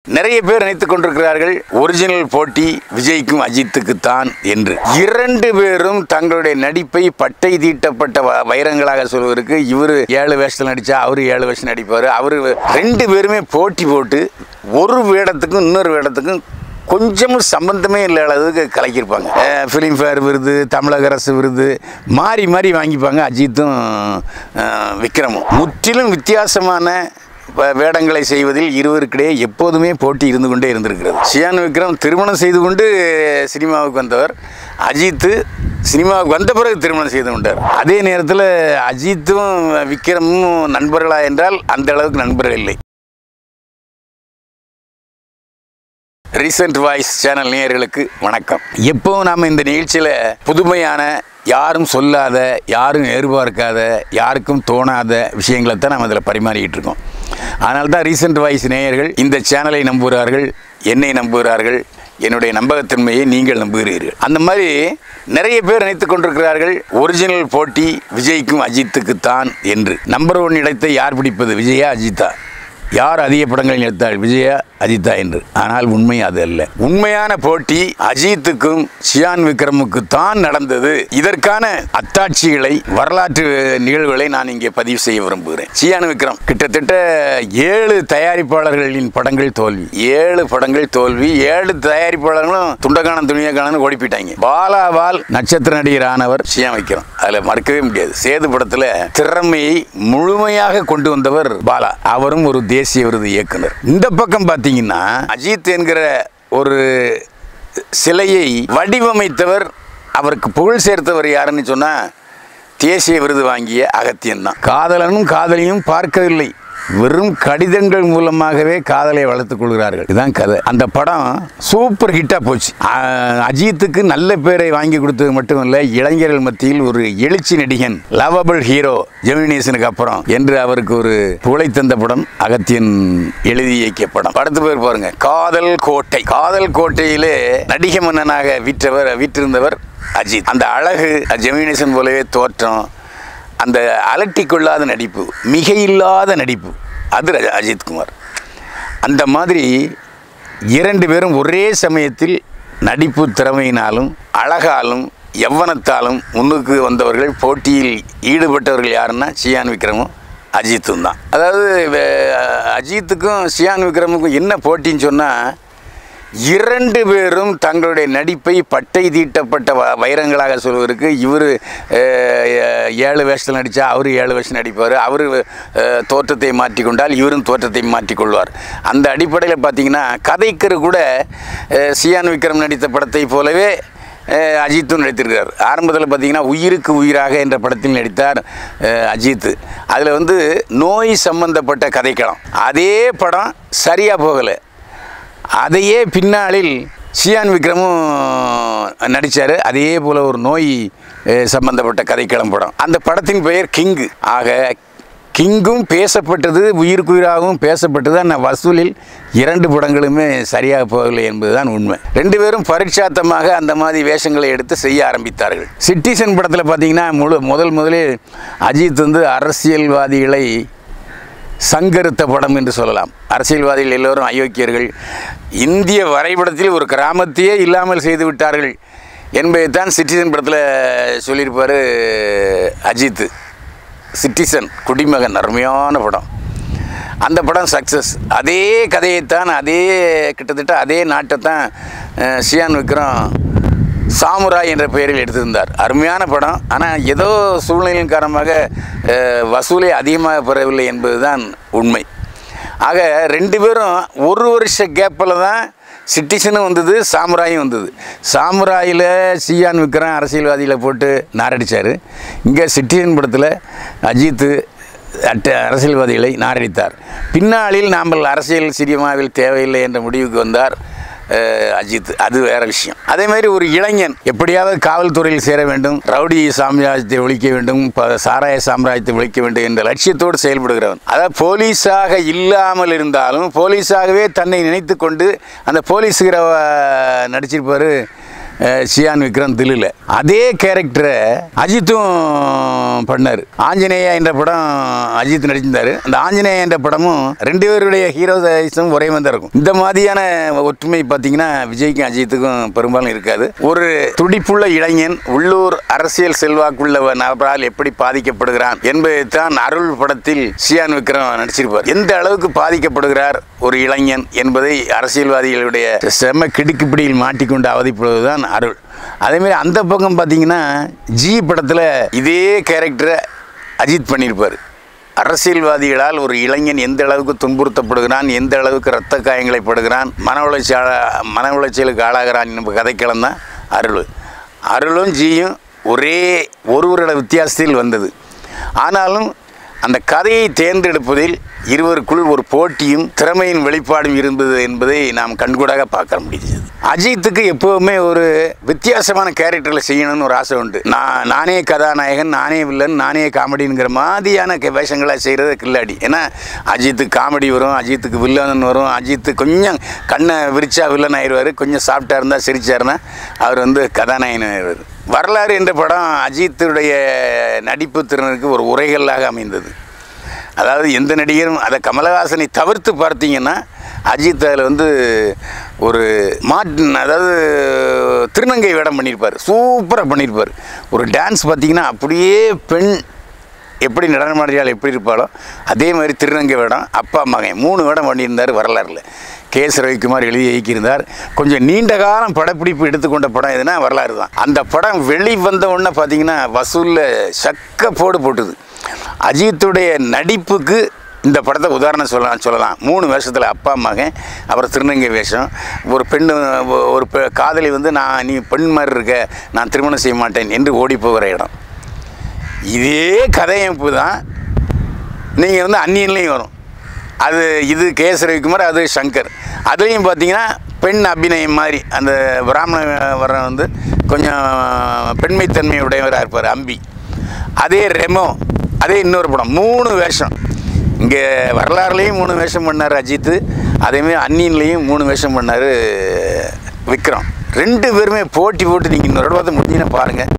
நிறைய பேர் நினைத்துக் கொண்டிருக்கிறார்கள் ஒரிஜினல் போட்டி விஜய்க்கும் அஜித்துக்கு தான் என்று இரண்டு பேரும் தங்களுடைய நடிப்பை பட்டை தீட்டப்பட்ட வ- வைரங்களாக சொல்வதற்கு இவர் ஏழு வேஷத்தில் நடிச்சா அவரு ஏழு வேஷம் நடிப்பார் அவரு ரெண்டு பேருமே போட்டி போட்டு ஒரு வேடத்துக்கும் இன்னொரு வேடத்துக்கும் கொஞ்சமும் சம்பந்தமே இல்லாத அளவுக்கு கலக்கியிருப்பாங்க ஃபிலிம்ஃபேர் விருது தமிழக அரசு விருது மாறி மாறி வாங்கிப்பாங்க அஜித்தும் அஹ், விக்ரமும் முற்றிலும் வித்தியாசமான வ- வேடங்களை செய்வதில் இருவருக்கிடையே எப்போதுமே போட்டி இருந்து கொண்டே இருந்திருக்கிறது சியான் விக்ரம் திருமணம் செய்து கொண்டு சினிமாவுக்கு வந்தவர் அஜித்து சினிமாவுக்கு வந்த பிறகு திருமணம் செய்து கொண்டார் அதே நேரத்தில் அஜித்தும் விக்ரமும் நண்பர்களா என்றால் அந்த அளவுக்கு நண்பர்கள் இல்லை ரீசன்ட் வாய்ஸ் சேனல் நேயர்களுக்கு வணக்கம் எப்பவும் நாம் இந்த நிகழ்ச்சியில் புதுமையான யாரும் சொல்லாத யாரும் எதிர்பார்க்காத யாருக்கும் தோணாத விஷயங்களை தான் நம்ம இதில் பரிமாறிக்கிட்டு இருக்கோம் அதனால தான் ரீசன்ட் வாய்ஸ் நேயர்கள் இந்த சேனலை நம்புகிறார்கள் என்னை நம்புகிறார்கள் என்னுடைய நம்பகத்தன்மையை நீங்கள் நம்புகிறீர்கள் அந்த மாதிரி நிறைய பேர் நினைத்துக் கொண்டிருக்கிறார்கள் ஒரிஜினல் போட்டி விஜய்க்கும் அஜித்துக்கு தான் என்று நம்பர் ஒன் இடத்தை யார் பிடிப்பது விஜயா அஜித்தா யார் அதிக படங்களில் எடுத்தாள் விஜயா அஜிதா என்று ஆனால் உண்மை அது அல்ல உண்மையான போட்டி அஜித்துக்கும் சியான் விக்ரமுக்கு தான் நடந்தது இதற்கான அத்தாட்சிகளை வரலாற்று நிகழ்வுகளை நான் இங்கே பதிவு செய்ய விரும்புகிறேன் சியான் விக்ரம் கிட்டத்தட்ட ஏழு தயாரிப்பாளர்களின் படங்கள் தோல்வி ஏழு படங்கள் தோல்வி ஏழு தயாரிப்பாளர்களும் துண்டகானம் துணியகானு ஓடி போயிட்டாங்க பாலாவால் நட்சத்திர நடிகர் ஆனவர் சியான் விக்ரம் அதில் மறக்கவே முடியாது சேது படத்துல திறமையை முழுமையாக கொண்டு வந்தவர் பாலா அவரும் ஒரு தேசிய விருது இயக்குனர் இந்த பக்கம் பார்த்தீங்கன்னா அஜித் என்கிற ஒரு சிலையை வடிவமைத்தவர் அவருக்கு புகழ் சேர்த்தவர் யாருன்னு சொன்னா தேசிய விருது வாங்கிய அகத்தியன் தான் காதலனும் காதலியும் பார்க்கவில்லை வெறும் கடிதங்கள் மூலமாகவே காதலை வளர்த்துக் கொள்கிறார்கள் இதுதான் கதை அந்த படம் சூப்பர் ஹிட்டாக போச்சு ஆஹ் அஜித்துக்கு நல்ல பேரை வாங்கி கொடுத்தது மட்டுமல்ல இளைஞர்கள் மத்தியில் ஒரு எழுச்சி நடிகன் லவபிள் ஹீரோ ஜெமினேசனுக்கு அப்புறம் என்று அவருக்கு ஒரு புகழை தந்த படம் அகத்தியன் எழுதி இயக்கிய படம் படத்து பேர் பாருங்க காதல் கோட்டை காதல் கோட்டையிலே நடிக மன்னனாக விற்றவர் விற்றிருந்தவர் அஜித் அந்த அழகு ஜெமினேசன் போலவே தோற்றம் அந்த அலட்டி கொள்ளாத நடிப்பு மிகையில்லாத நடிப்பு அது ரஜ- அஜித்குமார் அந்த மாதிரி இரண்டு பேரும் ஒரே சமயத்தில் நடிப்பு திறமையினாலும் அழகாலும் யவ்வனத்தாலும் முன்னுக்கு வந்தவர்கள் போட்டியில் ஈடுபட்டவர்கள் யாருன்னா சியான் விக்ரமும் அஜித்தும் தான் அதாவது வே- அஜித்துக்கும் சியான் விக்ரமுக்கும் என்ன போட்டின்னு சொன்னால் இரண்டு பேரும் தங்களுடைய நடிப்பை பட்டை தீட்டப்பட்ட வ- வைரங்களாக சொல்வதற்கு இவர் ஏழு வேஷத்தில் நடித்தா அவர் ஏழு வேஷம் நடிப்பார் அவர் தோற்றத்தை மாற்றிக்கொண்டால் இவரும் தோற்றத்தை மாற்றிக்கொள்வார் அந்த அடிப்படையில் பார்த்தீங்கன்னா கதைக்கரு கூட அஹ், சியான் விக்ரம் நடித்த படத்தை போலவே அஹ், அஜித்தும் நடித்திருக்கிறார் ஆரம்பத்தில் பார்த்தீங்கன்னா உயிருக்கு உயிராக என்ற படத்தில் நடித்தார் அஹ், அஜித் அதில் வந்து நோய் சம்பந்தப்பட்ட கதைக்களம் அதே படம் சரியாக போகலை அதையே பின்னாளில் சியான் விக்ரமும் நடித்தார் அதே போல் ஒரு நோய் அஹ், சம்பந்தப்பட்ட கதைக்களம் படம் அந்த படத்தின் பெயர் கிங்கு ஆக கிங்கும் பேசப்பட்டது உயிருக்கு உயிராகவும் பேசப்பட்டது ஆனால் வசூலில் இரண்டு படங்களுமே சரியாக போகவில்லை என்பதுதான் உண்மை ரெண்டு பேரும் பரீட்சாத்தமாக அந்த மாதிரி வேஷங்களை எடுத்து செய்ய ஆரம்பித்தார்கள் சிட்டிசன் படத்தில் பார்த்தீங்கன்னா முழு முதல் முதலில் அஜித் வந்து அரசியல்வாதிகளை சங்கரித்த படம் என்று சொல்லலாம் அரசியல்வாதிகள் எல்லோரும் அயோக்கியர்கள் இந்திய வரைபடத்தில் ஒரு கிராமத்தையே இல்லாமல் செய்து விட்டார்கள் என்பதைத்தான் சிட்டிசன் படத்தில் சொல்லியிருப்பார் அஜித் சிட்டிசன் குடிமகன் அருமையான படம் அந்த படம் சக்ஸஸ் அதே கதையைத்தான் அதே கிட்டத்தட்ட அதே நாட்டை தான் அஹ், சியான் விக்ரம் சாமுராய் என்ற பெயரில் எடுத்திருந்தார் அருமையான படம் ஆனால் ஏதோ சூழ்நிலையின் காரணமாக அஹ், வசூலை அதிகமாக பெறவில்லை என்பதுதான் உண்மை ஆக ரெண்டு பேரும் ஒரு வருஷ கேப்பில் தான் சிட்டிசனும் வந்தது சாமுராயும் வந்தது சாமுராயில் சியான் விக்ரம் அரசியல்வாதியில் போட்டு நாரடிச்சார் இங்கே சிட்டிசன் படத்தில் அஜித்து அட்ட அரசியல்வாதிகளை நாரடித்தார் பின்னாளில் நாம் அரசியல் சினிமாவில் தேவையில்லை என்ற முடிவுக்கு வந்தார் அஹ், அஜித் அது வேற விஷயம் அதே மாதிரி ஒரு இளைஞன் எப்படியாவது காவல்துறையில் சேர வேண்டும் ரவுடி சாம்ராஜ்யத்தை ஒழிக்க வேண்டும் ப- சாராய சாம்ராஜ்யத்தை ஒழிக்க வேண்டும் என்ற லட்சியத்தோடு செயல்படுகிறவன் அதாவது போலீஸாக இல்லாமல் இருந்தாலும் போலீஸாகவே தன்னை நினைத்து கொண்டு அந்த போலீஸ் ஹீரோவை நடிச்சிருப்பார் அஹ், சியான் விக்ரம் தில்லில் அதே கேரக்டரை அஜித்தும் பண்ணார் ஆஞ்சநேயா என்ற படம் அஜித் நடிச்சிருந்தாரு அந்த ஆஞ்சநேயா என்ற படமும் ரெண்டு பேருடைய ஹீரோஸும் ஒரே மாதிரி தான் இருக்கும் இந்த மாதிரியான ஒற்றுமை பார்த்தீங்கன்னா விஜய்க்கும் அஜித்துக்கும் பெரும்பாலும் இருக்காது ஒரு துடிப்புள்ள இளைஞன் உள்ளூர் அரசியல் செல்வாக்குள்ள நபரால் எப்படி பாதிக்கப்படுகிறான் என்பதை தான் அருள் படத்தில் சியான் விக்ரம் நடிச்சிருப்பார் எந்த அளவுக்கு பாதிக்கப்படுகிறார் ஒரு இளைஞன் என்பதை அரசியல்வாதிகளுடைய செம்ம கிடுக்குப்பிடியில் மாட்டிக்கொண்டு அவதிப்படுவதுதான் அருள் அதேமாரி அந்த பக்கம் பார்த்தீங்கன்னா ஜி படத்தில் இதே கேரக்டரை அஜித் பண்ணியிருப்பார் அரசியல்வாதிகளால் ஒரு இளைஞன் எந்த அளவுக்கு துன்புறுத்தப்படுகிறான் எந்த அளவுக்கு இரத்த காயங்களை படுகிறான் மன உளைச்சி மன உளைச்சலுக்கு ஆளாகிறான் என்பது கதைக்களம் தான் அருள் அருளும் ஜியும் ஒரே ஒரு வருட வித்தியாசத்தில் வந்தது ஆனாலும் அந்த கதையை தேர்ந்தெடுப்பதில் இருவருக்குள் ஒரு போட்டியும் திறமையின் வெளிப்பாடும் இருந்தது என்பதை நாம் கண்கூடாக பார்க்க முடியுது அஜித்துக்கு எப்போவுமே ஒரு வித்தியாசமான கேரக்டரில் செய்யணும்னு ஒரு ஆசை உண்டு நான் நானே கதாநாயகன் நானே வில்லன் நானே காமெடிங்கிற மாதிரியான கே- வேஷங்களை செய்கிறது கில்லாடி ஏன்னா அஜித்துக்கு காமெடி வரும் அஜித்துக்கு வில்லன் வரும் அஜித்து கொஞ்சம் கண்ணை விரிச்சா வில்லன் ஆயிடுவார் கொஞ்சம் சாஃப்டாக இருந்தால் சிரிச்சாருன்னா அவர் வந்து கதாநாயகன் ஆயிடுவார் வரலாறு என்ற படம் அஜித்துடைய நடிப்பு திறனுக்கு ஒரு உரைகளாக அமைந்தது அதாவது எந்த நடிகரும் அதை கமலஹாசனை தவிர்த்து பார்த்தீங்கன்னா அஜித் அதில் வந்து ஒரு மாட் அதாவது திருநங்கை வேடம் பண்ணியிருப்பார் சூப்பராக பண்ணியிருப்பார் ஒரு டான்ஸ் பார்த்தீங்கன்னா அப்படியே பெண் எப்படி நடனமாடியால் எப்படி இருப்பாளோ அதே மாதிரி திருநங்கை வேடம் அப்பா மகன் மூணு வேடம் பண்ணியிருந்தார் வரலாறுல கே எஸ் ரவிக்குமார் எழுதி இயக்கியிருந்தார் கொஞ்சம் நீண்ட காலம் படப்பிடிப்பு எடுத்துக்கொண்ட படம் எதுனா வரலாறு தான் அந்த படம் வெளி வந்த உடனே பார்த்தீங்கன்னா வசூலில் சக்க போடு போட்டுது அஜித்துடைய நடிப்புக்கு இந்த படத்தை உதாரணம் சொல்லலாம் சொல்லலாம் மூணு வேஷத்தில் அப்பா மகன் அப்புறம் திருநங்கை வேஷம் ஒரு பெண்ணு ஒ- ஒரு பெ- காதலி வந்து நான் நீ பெண் மாதிரி இருக்க நான் திருமணம் செய்ய மாட்டேன் என்று ஓடி போகிற இடம் இதே கதையமைப்பு தான் நீங்கள் வந்து அந்நியன்லேயும் வரும் அது இது கே எஸ் ரவிக்குமார் அது சங்கர் அதுலேயும் பார்த்தீங்கன்னா பெண் அபிநயம் மாதிரி அந்த பிராமண வர வந்து கொஞ்சம் பெண்மைத்தன்மையுடையவராக இருப்பார் அம்பி அதே ரெமோ அதே இன்னொரு படம் மூணு வேஷம் இங்கே வரலாறுலேயும் மூணு வேஷம் பண்ணார் அஜித்து அதேமாதிரி அந்நியன்லேயும் மூணு வேஷம் பண்ணார் விக்ரம் ரெண்டு பேருமே போட்டி போட்டு நீங்கள் இன்னொரு பார்த்து முடிஞ்சுன்னா பாருங்கள்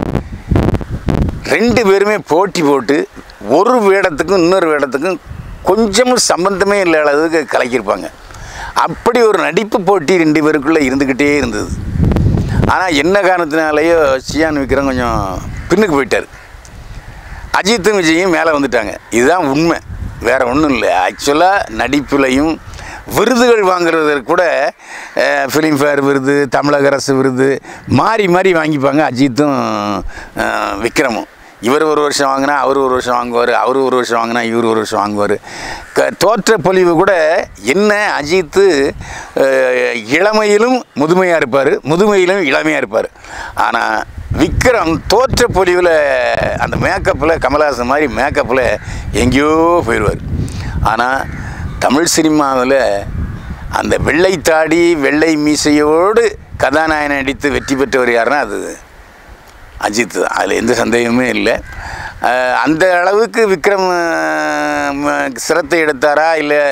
ரெண்டு பேருமே போட்டி போட்டு ஒரு வேடத்துக்கும் இன்னொரு வேடத்துக்கும் கொஞ்சமும் சம்பந்தமே இல்லாத அளவுக்கு கலக்கியிருப்பாங்க அப்படி ஒரு நடிப்பு போட்டி ரெண்டு பேருக்குள்ளே இருந்துக்கிட்டே இருந்தது ஆனால் என்ன காரணத்தினாலேயோ சியான் விக்ரம் கொஞ்சம் பின்னுக்கு போயிட்டார் அஜித்தும் விஜயும் மேலே வந்துட்டாங்க இதுதான் உண்மை வேற ஒன்றும் இல்லை ஆக்சுவலாக நடிப்புலையும் விருதுகள் வாங்குறதுக்கு கூட ஃபிலிம்ஃபேர் விருது தமிழக அரசு விருது மாறி மாறி வாங்கிப்பாங்க அஜித்தும் அஹ், விக்ரமும் இவர் ஒரு வருஷம் வாங்கினா அவர் ஒரு வருஷம் வாங்குவார் அவர் ஒரு வருஷம் வாங்கினா இவர் ஒரு வருஷம் வாங்குவார் க தோற்ற பொலிவு கூட என்ன அஜித்து அஹ், இளமையிலும் முதுமையாக இருப்பார் முதுமையிலும் இளமையாக இருப்பார் ஆனால் விக்ரம் தோற்ற பொலிவில் அந்த மேக்கப்பில் கமலஹாசன் மாதிரி மேக்கப்பில் எங்கேயோ போயிடுவார் ஆனால் தமிழ் சினிமாவில் அந்த வெள்ளை தாடி வெள்ளை மீசையோடு கதாநாயகன் நடித்து வெற்றி பெற்றவர் யாருன்னா அது அஜித் தான் அதில் எந்த சந்தேகமே இல்லை அஹ் அந்த அளவுக்கு விக்ரம் அஹ், ம- சிரத்தை எடுத்தாரா இல்லை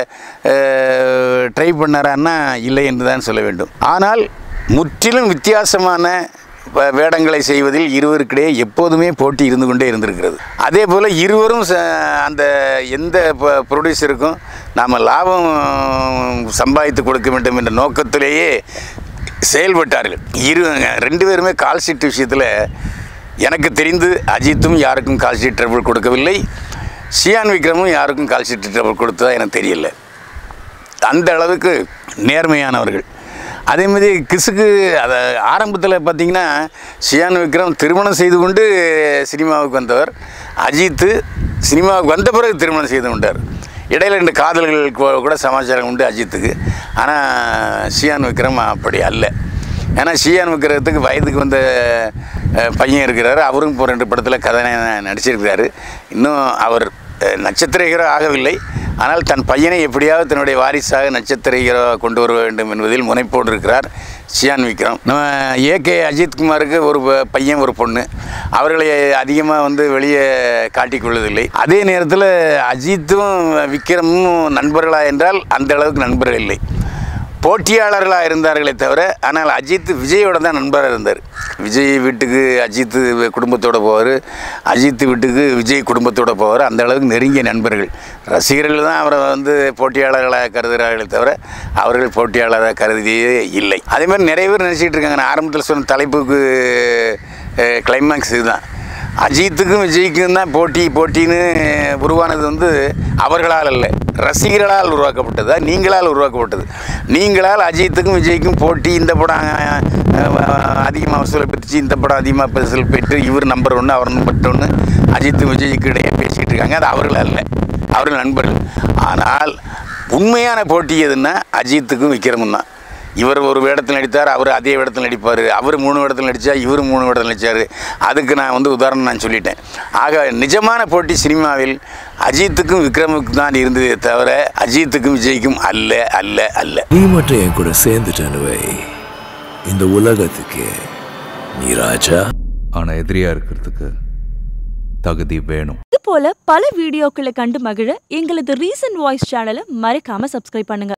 ட்ரை பண்ணாரான்னா இல்லை என்று தான் சொல்ல வேண்டும் ஆனால் முற்றிலும் வித்தியாசமான வ- வேடங்களை செய்வதில் இருவருக்கிடையே எப்போதுமே போட்டி இருந்து கொண்டே இருந்திருக்கிறது அதே போல் இருவரும் ச- அந்த எந்த ப்ரொடியூசருக்கும் நாம் லாபம் சம்பாதித்து கொடுக்க வேண்டும் என்ற நோக்கத்திலேயே செயல்பட்டார்கள் இரு ரெண்டு பேருமே கால் ஷீட் விஷயத்தில் எனக்கு தெரிந்து அஜித்தும் யாருக்கும் கால் ஷீட் ட்ரபிள் கொடுக்கவில்லை சியான் விக்ரமும் யாருக்கும் கால் ஷீட் ட்ரபிள் கொடுத்ததா எனக்கு தெரியல அந்த அளவுக்கு நேர்மையானவர்கள் அதே மாதிரி கிசுக்கு அதை ஆரம்பத்தில் பார்த்தீங்கன்னா சியான் விக்ரம் திருமணம் செய்து கொண்டு சினிமாவுக்கு வந்தவர் அஜித்து சினிமாவுக்கு வந்த பிறகு திருமணம் செய்து கொண்டார் இடையில ரெண்டு காதல்கள் கூ- கூட சமாச்சாரம் உண்டு அஜித்துக்கு ஆனால் சியான் விக்ரம் அப்படி அல்ல ஏன்னா சியான் விக்ரத்துக்கு வயதுக்கு வந்த அஹ், பையன் இருக்கிறாரு அவரும் இப்போ ரெண்டு படத்தில் கதை நடிச்சிருக்கிறாரு இன்னும் அவர் அஹ், நட்சத்திர ஹீரோ ஆகவில்லை ஆனால் தன் பையனை எப்படியாவது தன்னுடைய வாரிசாக நட்சத்திர ஹீரோ கொண்டு வர வேண்டும் என்பதில் முனைப்போடு இருக்கிறார் சியான் விக்ரம் நம்ம ஏகே அஜித்குமாருக்கு ஒரு ப- பையன் ஒரு பொண்ணு அவர்களை அதிகமாக வந்து வெளியே காட்டிக் கொள்வதில்லை அதே நேரத்தில் அஜித்தும் விக்ரமும் நண்பர்களா என்றால் அந்த அளவுக்கு நண்பர்கள் இல்லை போட்டியாளர்களாக இருந்தார்களே தவிர ஆனால் அஜித் விஜயோட தான் நண்பராக இருந்தார் விஜய் வீட்டுக்கு அஜித் குடும்பத்தோட போவார் அஜித் வீட்டுக்கு விஜய் குடும்பத்தோட போவார் அந்த அளவுக்கு நெருங்கிய நண்பர்கள் ரசிகர்கள் தான் அவரை வந்து போட்டியாளர்களாக கருதுகிறார்களே தவிர அவர்கள் போட்டியாளராக கருதியே இல்லை அதே மாதிரி நிறைய பேர் நினச்சிட்டு இருக்காங்க நான் ஆரம்பத்தில் சொன்ன தலைப்புக்கு கிளைமேக்ஸ் இதுதான் அஜித்துக்கும் விஜய்க்கும் தான் போட்டி போட்டின்னு உருவானது வந்து அவர்களால் அல்ல ரசிகர்களால் உருவாக்கப்பட்டதா நீங்களால் உருவாக்கப்பட்டது நீங்களால் அஜித்துக்கும் விஜய்க்கும் போட்டி இந்த படம் அதிகமாக வசூலை பெற்றுச்சு இந்த படம் அதிகமாக வசூல் பெற்று இவர் நம்பர் ஒன்று அவர் நம்பர் ஒன்று அஜித் விஜய்க்கு இடையே பேசிக்கிட்டு இருக்காங்க அது அவர்கள் அல்ல அவர்கள் நண்பர்கள் ஆனால் உண்மையான போட்டி எதுன்னா அஜித்துக்கும் விக்ரமும் தான் இவர் ஒரு வேடத்தில் நடித்தார் அவர் அதே வேடத்தில் நடிப்பார் அவர் மூணு வேடத்தில் நடித்தா இவர் மூணு வேடத்தில் நடித்தார் அதுக்கு நான் வந்து உதாரணம் நான் சொல்லிட்டேன் ஆக நிஜமான போட்டி சினிமாவில் அஜித்துக்கும் விக்ரமுக்கும் தான் இருந்ததே தவிர அஜித்துக்கும் விஜய்க்கும் அல்ல அல்ல அல்ல நீ மட்டும் என் கூட சேர்ந்துட்டேன்னு வை இந்த உலகத்துக்கு நீ ராஜா ஆனா எதிரியா இருக்கிறதுக்கு தகுதி வேணும் இது போல பல வீடியோக்களை கண்டு மகிழ எங்களது ரீசன்ட் வாய்ஸ் சேனலை மறக்காம சப்ஸ்கிரைப் பண்ணுங்க